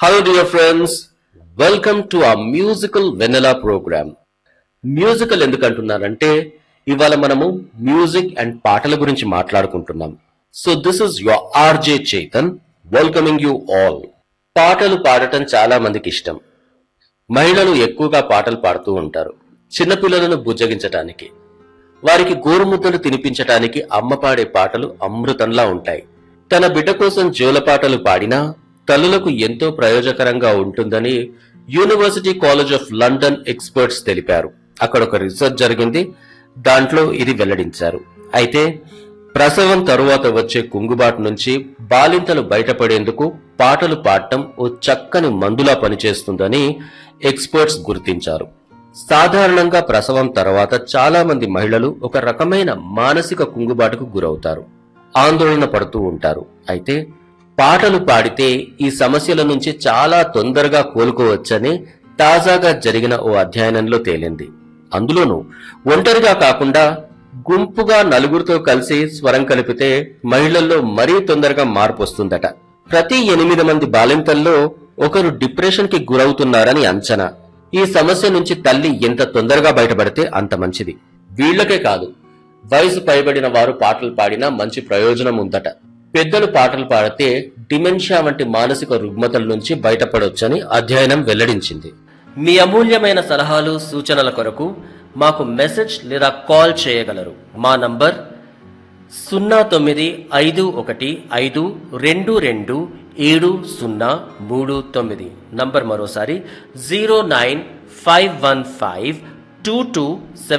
Hello, dear friends. Welcome to our musical vanilla program. Musical ఎందుకు అంటున్నానంటే ఇవాళ మనము మ్యూజిక్ అండ్ పాటల గురించి మాట్లాడుకుంటున్నాం so this is your RJ Chetan welcoming you all పాటలు పాడటం చాలా మందికి ఇష్టం మహిళలు ఎక్కువగా పాటలు పాడుతూ ఉంటారు చిన్నపిల్లలను బుజ్జగించటానికి వారికి గోరుముద్దలు తినిపించటానికి అమ్మ పాడే పాటలు అమృతంలా ఉంటాయి తన బిడ్డ కోసం జోలపాటలు పాడినా తల్లులకు ఎంతో ప్రయోజకరంగా ఉంటుందని university college of London experts తెలిపారు అక్కడ ఒక రీసెర్చ్ జరిగింది దాంట్లో ఇది వెల్లడించారు అయితే ప్రసవం తరువాత వచ్చే కుంగుబాటు నుంచి బాలింతలు బయటపడేందుకు పాటలు పాడటం ఓ చక్కని మందులా పనిచేస్తుందని ఎక్స్పర్ట్స్ గుర్తించారు సాధారణంగా ప్రసవం తర్వాత చాలా మంది మహిళలు ఒక రకమైన మానసిక కుంగుబాటుకు గురవుతారు ఆందోళన పడుతూ ఉంటారు అయితే పాటలు పాడితే ఈ సమస్యల నుంచి చాలా తొందరగా కోలుకోవచ్చని తాజాగా జరిగిన ఓ అధ్యయనంలో తేలింది అందులోనూ ఒంటరిగా కాకుండా గుంపుగా నలుగురితో కలిసి స్వరం కలిపితే మహిళల్లో మరీ తొందరగా మార్పు వస్తుందట ప్రతి ఎనిమిది మంది బాలింతల్లో ఒకరు డిప్రెషన్ కి గురవుతున్నారని అంచనా ఈ సమస్య నుంచి తల్లి ఎంత తొందరగా బయటపడితే అంత మంచిది వీళ్లకే కాదు వయసు పైబడిన వారు పాటలు పాడినా మంచి ప్రయోజనం ఉందట పెద్దలు పాటలు పాడితే డిమెన్షియా వంటి మానసిక రుగ్మతల నుంచి బయటపడొచ్చని అధ్యయనం వెల్లడించింది మీ అమూల్యమైన సలహాలు సూచనల కొరకు మాకు మెసేజ్ లేదా కాల్ చేయగలరు మా నంబర్ సున్నా తొమ్మిది ఐదు ఒకటి ఐదు రెండు రెండు ఏడు సున్నా మూడు తొమ్మిది నంబర్ మరోసారి zero nine five one five two two